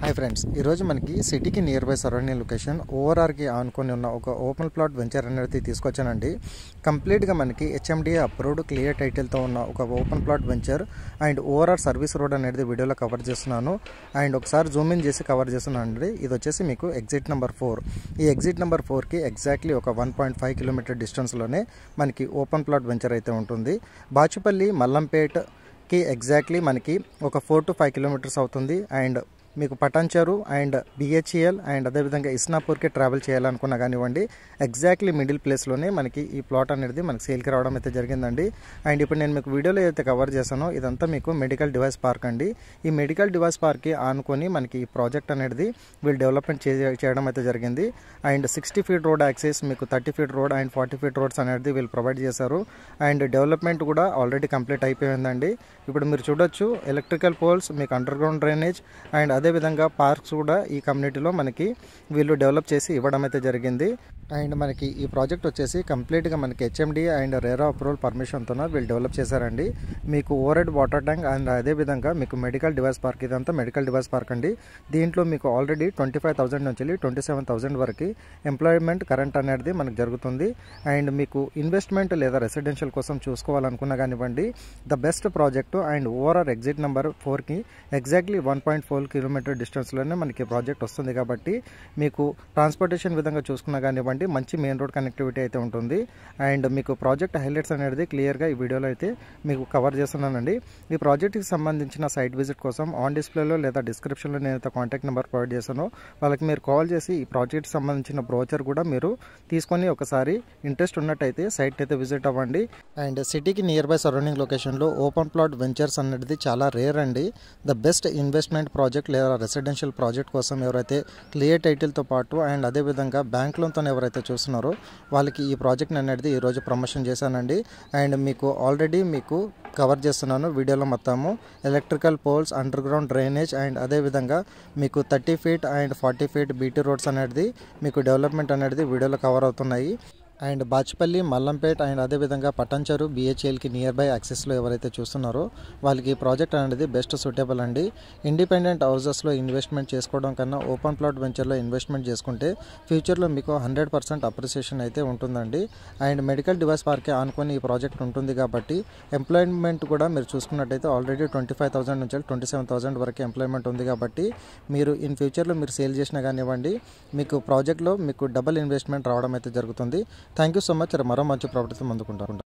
hi friends ఈరోజు మనకి సిటీకి నియర్ బై సరౌండింగ్ లొకేషన్ ఓఆర్ఆర్కి ఆనుకొని ఉన్న ఒక ఓపెన్ ప్లాట్ వెంచర్ అనేది తీసుకొచ్చానండి కంప్లీట్గా మనకి హెచ్ఎండిఏ అప్రూవ్డ్ క్లియర్ టైటిల్తో ఉన్న ఒక open plot venture and ORR service road అనేది వీడియోలో కవర్ చేస్తున్నాను అండ్ ఒకసారి జూమ్ ఇన్ చేసి కవర్ చేస్తున్నాను అండి ఇది వచ్చేసి మీకు ఎగ్జిట్ నెంబర్ ఫోర్ ఈ ఎగ్జిట్ నెంబర్ ఫోర్కి ఎగ్జాక్ట్లీ ఒక వన్ పాయింట్ ఫైవ్ కిలోమీటర్ డిస్టెన్స్లోనే మనకి ఓపెన్ ప్లాట్ వెంచర్ అయితే ఉంటుంది బాచుపల్లి మల్లంపేట్ కి ఎగ్జాక్ట్లీ మనకి ఒక ఫోర్ టు ఫైవ్ కిలోమీటర్స్ అవుతుంది అండ్ మీకు పటాన్చెరు అండ్ బిహెచ్ఈఎల్ అండ్ అదేవిధంగా ఇస్నాపూర్కి ట్రావెల్ చేయాలనుకున్నా కానివ్వండి ఎగ్జాక్ట్లీ మిడిల్ ప్లేస్లోనే మనకి ఈ ప్లాట్ అనేది మనకి సేల్కి రావడం అయితే జరిగిందండి అండ్ ఇప్పుడు నేను మీకు వీడియోలో ఏదైతే కవర్ చేశానో ఇదంతా మీకు మెడికల్ డివైస్ పార్క్ అండి ఈ మెడికల్ డివైస్ పార్క్కి ఆనుకొని మనకి ఈ ప్రాజెక్ట్ అనేది వీళ్ళు డెవలప్మెంట్ చేయడం అయితే జరిగింది and sixty feet road access మీకు thirty feet road and forty feet roads అనేది వీళ్ళు ప్రొవైడ్ చేశారు అండ్ డెవలప్మెంట్ కూడా ఆల్రెడీ కంప్లీట్ అయిపోయిందండి ఇప్పుడు మీరు చూడొచ్చు ఎలక్ట్రికల్ పోల్స్ మీకు అండర్ గ్రౌండ్ డ్రైనేజ్ అండ్ అదేవిధంగా పార్క్స్ కూడా ఈ కమ్యూనిటీలో మనకి వీళ్ళు డెవలప్ చేసి ఇవ్వడం అయితే జరిగింది అండ్ మనకి ఈ ప్రాజెక్ట్ వచ్చేసి కంప్లీట్గా మనకి హెచ్ఎండి అండ్ రేరా అప్రూవల్ పర్మిషన్తో వీళ్ళు డెవలప్ చేశారండి మీకు ఓవర్ వాటర్ ట్యాంక్ అండ్ అదేవిధంగా మీకు మెడికల్ డివైస్ పార్క్ ఇదంతా మెడికల్ డివైస్ పార్క్ అండి దీంట్లో మీకు ఆల్రెడీ ట్వంటీ ఫైవ్ థౌసండ్ నుంచి ట్వంటీ సెవెన్ థౌసండ్ వరకు ఎంప్లాయ్మెంట్ కరెంట్ అనేది మనకు జరుగుతుంది అండ్ మీకు ఇన్వెస్ట్మెంట్ లేదా రెసిడెన్షియల్ కోసం చూసుకోవాలనుకున్నా కానివ్వండి the best project and overall exit number ఫోర్కి exactly one point four kilometer డిస్టెన్స్లోనే మనకి ప్రాజెక్ట్ వస్తుంది కాబట్టి మీకు ట్రాన్స్పోర్టేషన్ విధంగా చూసుకున్నా కానివ్వండి మంచి మెయిన్ రోడ్ కనెక్టివిటీ అయితే ఉంటుంది అండ్ మీకు ప్రాజెక్ట్ హైలైట్స్ అనేది క్లియర్గా ఈ వీడియోలో అయితే మీకు కవర్ చేస్తున్నానండి ఈ ప్రాజెక్ట్కి సంబంధించిన సైట్ విజిట్ కోసం ఆన్ డిస్ప్లేలో లేదా డిస్క్రిప్షన్లో నేనైతే కాంటాక్ట్ నెంబర్ ప్రొవైడ్ చేశాను వాళ్ళకి మీరు కాల్ చేసి ఈ ప్రాజెక్ట్ సంబంధించిన బ్రోచర్ కూడా మీరు తీసుకొని ఒకసారి ఇంట్రెస్ట్ ఉన్నట్టయితే సైట్ అయితే విజిట్ అవ్వండి అండ్ సిటీకి నియర్ బై సరౌండింగ్ లొకేషన్లో ఓపెన్ ప్లాట్ వెంచర్స్ అనేది చాలా రేర్ అండి ద బెస్ట్ ఇన్వెస్ట్మెంట్ ప్రాజెక్ట్ లేదా రెసిడెన్షియల్ ప్రాజెక్ట్ కోసం ఎవరైతే క్లియర్ టైటిల్తో పాటు అండ్ అదేవిధంగా బ్యాంక్ లోన్తో ఎవరైతే చూస్తున్నారో వాళ్ళకి ఈ ప్రాజెక్ట్ అనేది ఈరోజు ప్రమోషన్ చేశానండి అండ్ మీకు ఆల్రెడీ మీకు కవర్ చేస్తున్నాను వీడియోలో మొత్తము electrical poles underground drainage and అదేవిధంగా మీకు thirty feet and forty feet BT roads అనేది మీకు డెవలప్మెంట్ అనేది వీడియోలో కవర్ అవుతున్నాయి అండ్ బాచ్పల్లి మల్లంపేట్ అండ్ అదేవిధంగా పటంచరు బిహెచ్ఎల్కి నియర్ బై యాక్సెస్లో ఎవరైతే చూస్తున్నారో వాళ్ళకి ఈ ప్రాజెక్ట్ అనేది బెస్ట్ సూటబుల్ అండి ఇండిపెండెంట్ హౌసెస్లో ఇన్వెస్ట్మెంట్ చేసుకోవడం కన్నా ఓపెన్ ప్లాట్ వెంచర్లో ఇన్వెస్ట్మెంట్ చేసుకుంటే ఫ్యూచర్లో మీకు హండ్రెడ్ పర్సెంట్ అప్రిసియేషన్ అయితే ఉంటుందండి అండ్ మెడికల్ డివైస్ పార్కే ఆనుకొని ఈ ప్రాజెక్ట్ ఉంటుంది కాబట్టి ఎంప్లాయ్మెంట్ కూడా మీరు చూసుకున్నట్టయితే ఆల్రెడీ ట్వంటీ ఫైవ్ థౌసండ్ నుంచి ట్వంటీ సెవెన్ థౌసండ్ వరకు ఎంప్లాయ్మెంట్ ఉంది కాబట్టి మీరు ఇన్ ఫ్యూచర్లో మీరు సేల్ చేసినా కానివ్వండి మీకు ప్రాజెక్ట్లో మీకు డబుల్ ఇన్వెస్ట్మెంట్ రావడం అయితే జరుగుతుంది థ్యాంక్ యూ సో మచ్ మరో మంచి ప్రాపర్టీతో ముందుకుంటారు